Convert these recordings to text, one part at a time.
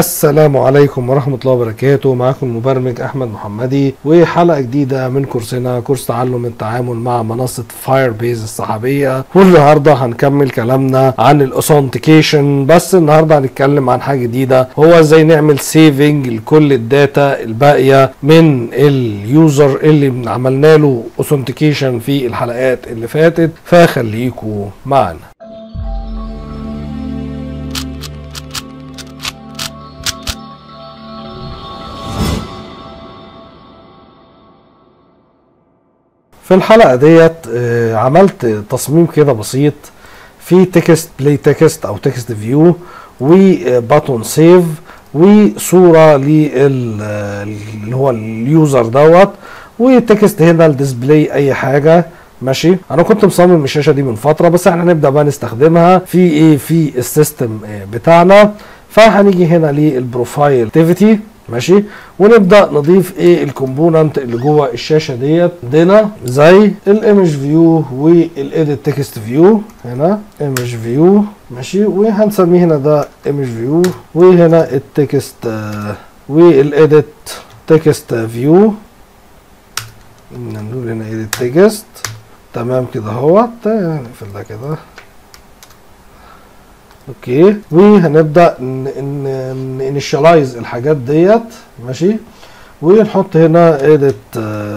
السلام عليكم ورحمة الله وبركاته معكم المبرمج أحمد محمدي وحلقة جديدة من كورسنا كورس تعلم التعامل مع منصة فاير بيز السحابية والنهاردة هنكمل كلامنا عن الاوثنتيكيشن بس النهاردة هنتكلم عن حاجة جديدة هو ازاي نعمل سيفنج لكل الداتا الباقية من اليوزر اللي عملنا له اوثنتيكيشن في الحلقات اللي فاتت فخليكم معنا في الحلقه ديت آه، عملت تصميم كده بسيط في تكست بلاي تكست او تكست فيو وباتون سيف وصوره لل اللي هو اليوزر دوت وتكست هنا الديسبلاي اي حاجه ماشي انا كنت مصمم الشاشه دي من فتره بس احنا هنبدا بقى نستخدمها في ايه في السيستم آه، بتاعنا فهنيجي هنا للبروفايل اكتيفيتي ماشي ونبدا نضيف ايه الكومبوننت اللي جوه الشاشه ديت عندنا زي الايمج فيو والايديت تكست فيو هنا ايمج فيو ماشي وهنسميه هنا ده ايمج فيو وهنا التكست آه، والايديت تكست فيو نقول هنا ايديت تكست تمام كده اهوت نقفل ده كده اوكي وهنبدا انيشاليز الحاجات ديت ماشي ونحط هنا edit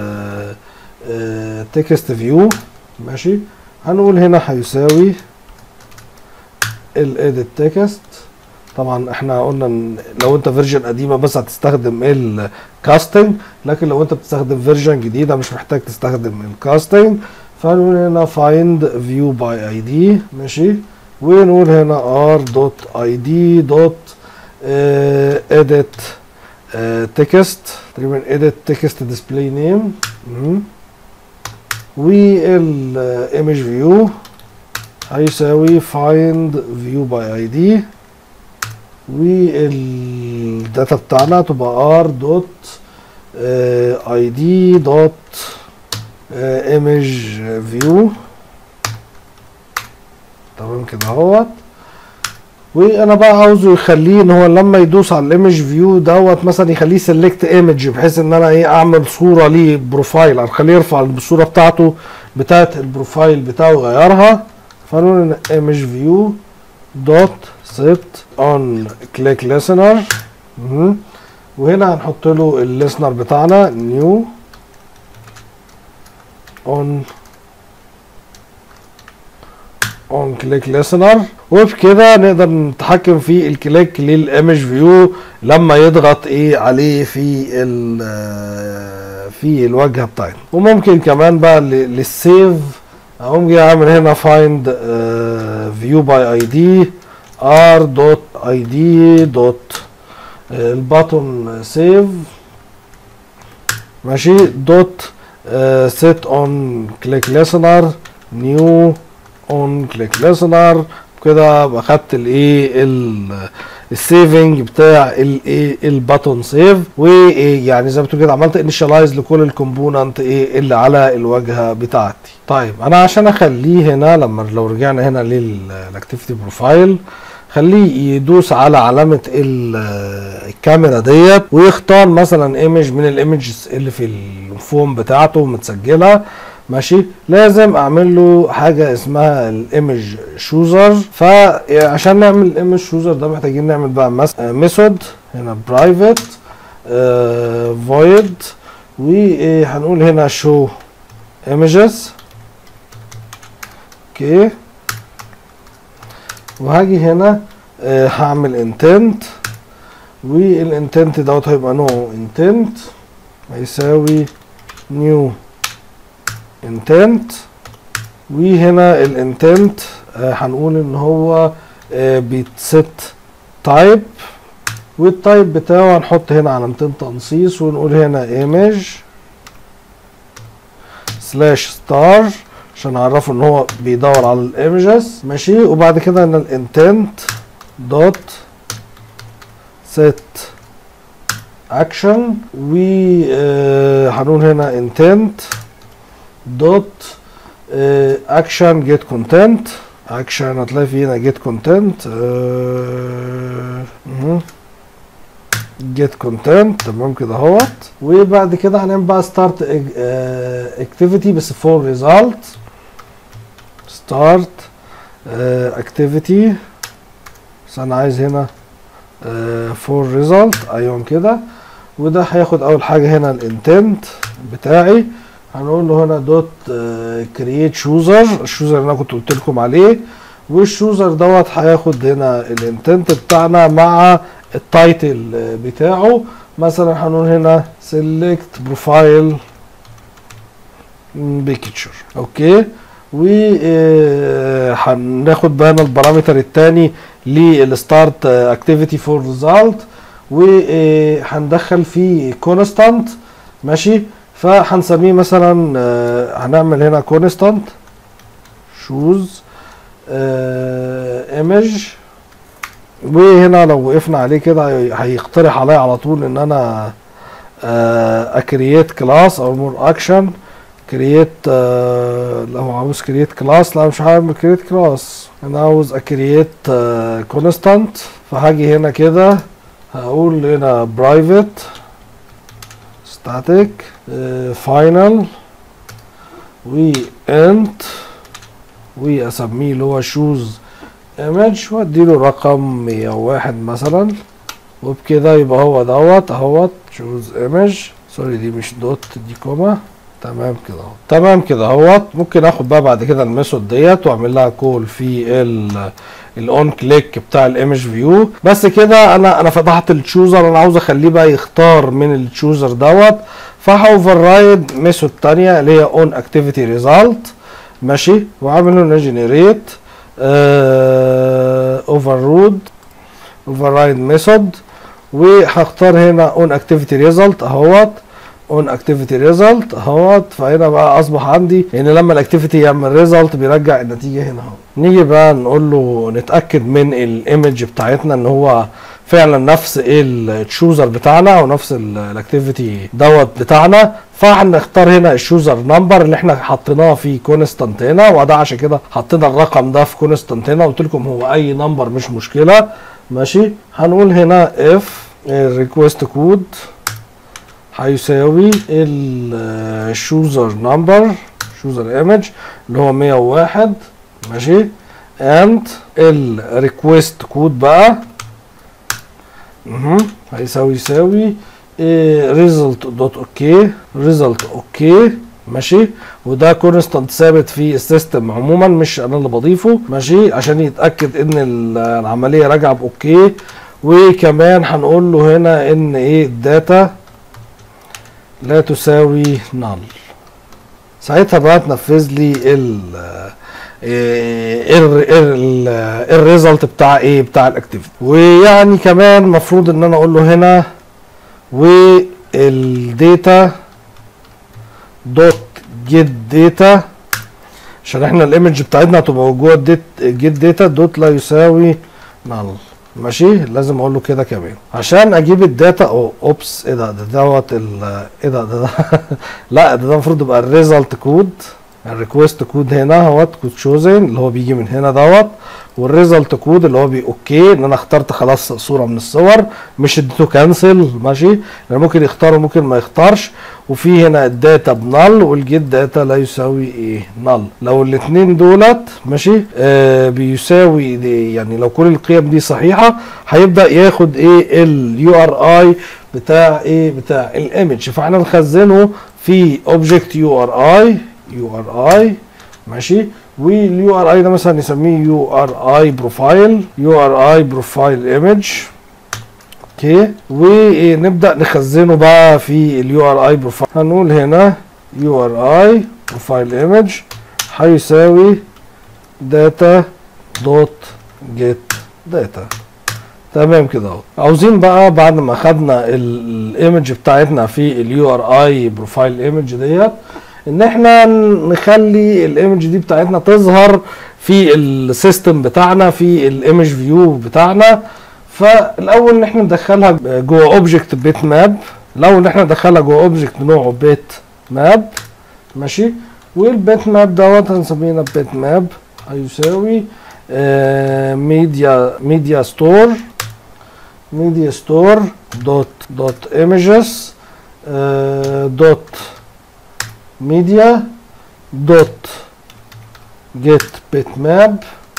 تكست فيو ماشي هنقول هنا هيساوي الايديت تكست طبعا احنا قلنا ان لو انت فيرجن قديمه بس هتستخدم الكاستنج لكن لو انت بتستخدم فيرجن جديده مش محتاج تستخدم الكاستنج فنقول هنا find view by id ماشي ونقول هنا r دوت id دوت edit text تقريبا edit text display name والايمج فيو هيساوي find view by id والداتا بتاعنا تبقى r دوت id دوت image view تمام كده اهوت وانا بقى عاوزه يخليه ان هو لما يدوس على الايمج فيو دوت مثلا يخليه سيلكت ايمج بحيث ان انا ايه اعمل صوره ليه بروفايل او اخليه يرفع الصوره بتاعته بتاعت البروفايل بتاعه يغيرها فنقول ايمج فيو دوت set on click listener وهنا هنحط له الليسنر بتاعنا new on اون كليك listener وبكده نقدر نتحكم في الكليك للايمج فيو لما يضغط ايه عليه في ال في الواجهه بتاعتنا وممكن كمان بقى للسيف اقوم جاي اعمل هنا find view by id r دوت id دوت الباتون سيف ماشي دوت set on click listener new اون كليك listener كده اخدت الايه السيفنج بتاع الايه الباتون سيف وايه يعني زي ما بتقول كده عملت انيشاليز لكل الكومبوننت ايه اللي على الواجهه بتاعتي طيب انا عشان اخليه هنا لما لو رجعنا هنا للاكتيفيتي بروفايل خليه يدوس على علامة الكاميرا ديت ويختار مثلا ايمج من الايمجز اللي في الفون بتاعته متسجلة ماشي لازم اعمل له حاجه اسمها الايمج شوزر فعشان نعمل الايمج شوزر ده محتاجين نعمل بقى ميثود هنا برايفت فويد وهنقول هنا شو ايمجز اوكي وهاجي هنا آه هعمل انتنت والانتنت دوت هيبقى نوع انتنت هيساوي نيو intent وهنا الانتنت هنقول ان هو بيتست تايب والتايب بتاعه هنحط هنا علامتين تنصيص ونقول هنا image سلاش ستار عشان نعرفه ان هو بيدور على الايمجز ماشي وبعد كده هنا الانتنت دوت set action وهنقول هنا intent دوت اكشن جيت كونتنت اكشن هتلاقي في هنا جيت كونتنت جيت كونتنت تمام كده اهوت وبعد كده هنعمل بقى ستارت اكتيفيتي بس فور ريزلت ستارت اكتيفيتي بس انا عايز هنا فور ريزلت ايوه كده وده هياخد اول حاجه هنا الانتنت بتاعي هنقول له هنا دوت كرييت شوزر الشوزر اللي انا كنت قلت لكم عليه والشوزر دوت هياخد هنا الانتنت بتاعنا مع التايتل بتاعه مثلا هنقول هنا select profile picture اوكي وهناخد بقى هنا البارامتر الثاني للستارت اكتيفيتي فور ريزلت وهندخل فيه كونستانت ماشي فهنسميه مثلا هنعمل هنا كونستانت شوز ايمج وهنا لو وقفنا عليه كده هيقترح عليا على طول ان انا اكرييت كلاس او مور اكشن كرييت لو عاوز كرييت كلاس لا مش هعمل كرييت كلاس انا عاوز اكرييت كونستانت فهاجي هنا كده هقول هنا برايفت ستاتيك فاينل وانت واسميه اللي هو شوز ايمج واديله رقم 101 مثلا وبكده يبقى هو دوت اهوت شوز ايمج سوري دي مش دوت دي كوما تمام كده اهو تمام كده اهوت ممكن اخد بقى بعد كده الميثود ديت واعمل لها كول في ال الاون كليك بتاع الايمج فيو بس كده انا انا فتحت التشوزر انا عاوز اخليه بقى يختار من التشوزر دوت فهوفر رايد ميثود تانية اللي هي اون اكتيفيتي ريزلت ماشي وعامل له جنريت اوفر رود اوفر رايد ميثود وهختار هنا اون اكتيفيتي ريزلت اهوت اون اكتيفيتي ريزلت اهوت فهنا بقى اصبح عندي ان لما الاكتيفيتي يعمل ريزلت بيرجع النتيجه هنا اهو نيجي بقى نقول له نتاكد من الايمج بتاعتنا ان هو فعلا نفس التشوزر بتاعنا ونفس الاكتيفيتي دوت بتاعنا فهنختار هنا الشوزر نمبر اللي احنا حطيناه في كونستانت هنا وده عشان كده حطينا الرقم ده في كونستانت هنا قلت لكم هو اي نمبر مش مشكله ماشي هنقول هنا اف الريكوست كود هيساوي الشوزر نمبر شوزر ايمج اللي هو 101 ماشي اند الريكوست كود بقى اها هيساوي يساوي ريزلت دوت اوكي ريزلت اوكي ماشي وده كونستانت ثابت في السيستم عموما مش انا اللي بضيفه ماشي عشان يتاكد ان العمليه راجعه باوكي وكمان هنقول له هنا ان ايه الداتا لا تساوي نل ساعتها بقى تنفذ لي ال الريزلت بتاع ايه بتاع الاكتيفيتي ويعني كمان المفروض ان انا اقول له هنا والداتا دوت جيت داتا عشان احنا الايمج بتاعتنا هتبقى جوه الديت جيت داتا دوت لا يساوي نل ماشي لازم اقول له كده كمان عشان اجيب الداتا او اوبس ايه ده ده دوت ايه ده ده, ده لا ده, ده المفروض يبقى الريزلت كود الريكوست كود هنا اهوت كود شوزن اللي هو بيجي من هنا دوت والريزلت كود اللي هو بي اوكي ان انا اخترت خلاص صوره من الصور مش اديته كانسل ماشي يعني ممكن يختار وممكن ما يختارش وفي هنا الداتا بنل والجيت داتا لا يساوي ايه نل لو الاثنين دولت ماشي آه بيساوي دي يعني لو كل القيم دي صحيحه هيبدا ياخد ايه اليو ار اي بتاع ايه بتاع الايمج فاحنا نخزنه في اوبجكت يو ار اي يو ار اي ماشي واليو ار اي ده مثلا نسميه يو ار اي بروفايل يو ار اي بروفايل ايمج اوكي ونبدا نخزنه بقى في اليو ار اي بروفايل هنقول هنا يو ار اي بروفايل ايمج هيساوي داتا دوت جيت داتا تمام كده اهو عاوزين بقى بعد ما خدنا الايمج بتاعتنا في اليو ار اي بروفايل ايمج ديت ان احنا نخلي الايمج دي بتاعتنا تظهر في السيستم بتاعنا في الايمج فيو بتاعنا فالاول ان احنا ندخلها جوه اوبجكت بيت ماب الاول ان احنا ندخلها جوه اوبجكت نوعه بيت ماب ماشي والبيت ماب دوت هنسميه بيت ماب هيساوي ميديا ميديا ستور media store dot dot images uh, dot media dot get bitmap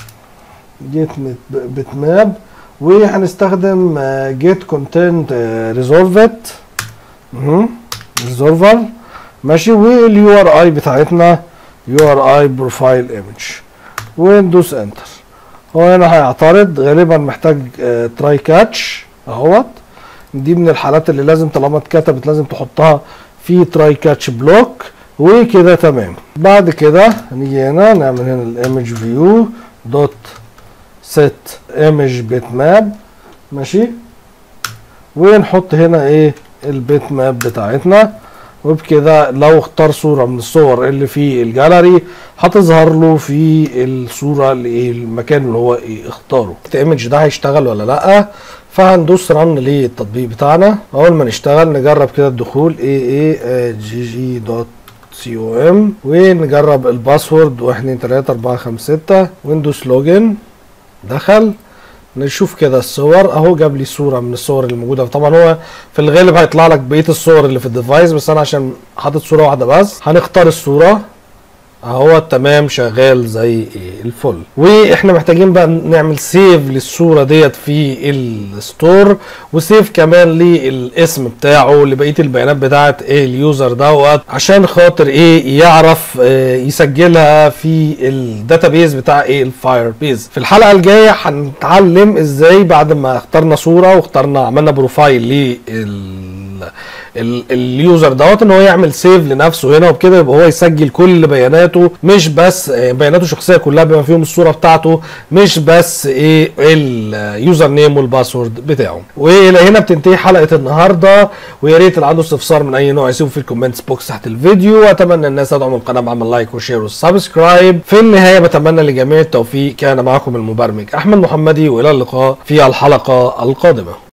get bitmap وهنستخدم uh, get content uh, resolved resolver ماشي واليو ار اي بتاعتنا يو ار اي بروفايل ايمج وندوس انتر هو هنا هيعترض غالبا محتاج تراي كاتش اهوت دي من الحالات اللي لازم طالما اتكتبت لازم تحطها في تراي كاتش بلوك وكده تمام بعد كده هنيجي هنا نعمل هنا الايمج فيو دوت سيت ايمج بيت ماب ماشي ونحط هنا ايه البيت ماب بتاعتنا وبكده لو اختار صورة من الصور اللي في الجاليري هتظهر له في الصورة اللي المكان اللي هو ايه اختاره الايمج ده هيشتغل ولا لا فهندوس رن للتطبيق بتاعنا اول ما نشتغل نجرب كده الدخول اي اي جي جي دوت سي او ام ونجرب الباسورد 1 2 3 4 5 6 ويندوز لوجن دخل نشوف كده الصور اهو جاب لي صوره من الصور اللي موجوده طبعا هو في الغالب هيطلع لك بقيه الصور اللي في الديفايس بس انا عشان حاطط صوره واحده بس هنختار الصوره اهو تمام شغال زي الفل واحنا محتاجين بقى نعمل سيف للصوره ديت في الستور وسيف كمان للاسم بتاعه لبقيه البيانات بتاعت ايه اليوزر دوت عشان خاطر ايه يعرف إيه يسجلها في الداتابيز بتاع ايه الفاير بيز في الحلقه الجايه هنتعلم ازاي بعد ما اخترنا صوره واخترنا عملنا بروفايل لل اليوزر دوت ان هو يعمل سيف لنفسه هنا وبكده يبقى هو يسجل كل بياناته مش بس بياناته الشخصيه كلها بما فيهم الصوره بتاعته مش بس ايه اليوزر نيم والباسورد بتاعه والى هنا بتنتهي حلقه النهارده ويا ريت اللي عنده استفسار من اي نوع يسيبه في الكومنتس بوكس تحت الفيديو واتمنى الناس تدعم القناه بعمل لايك وشير وسبسكرايب في النهايه بتمنى لجميع التوفيق كان معكم المبرمج احمد محمدي والى اللقاء في الحلقه القادمه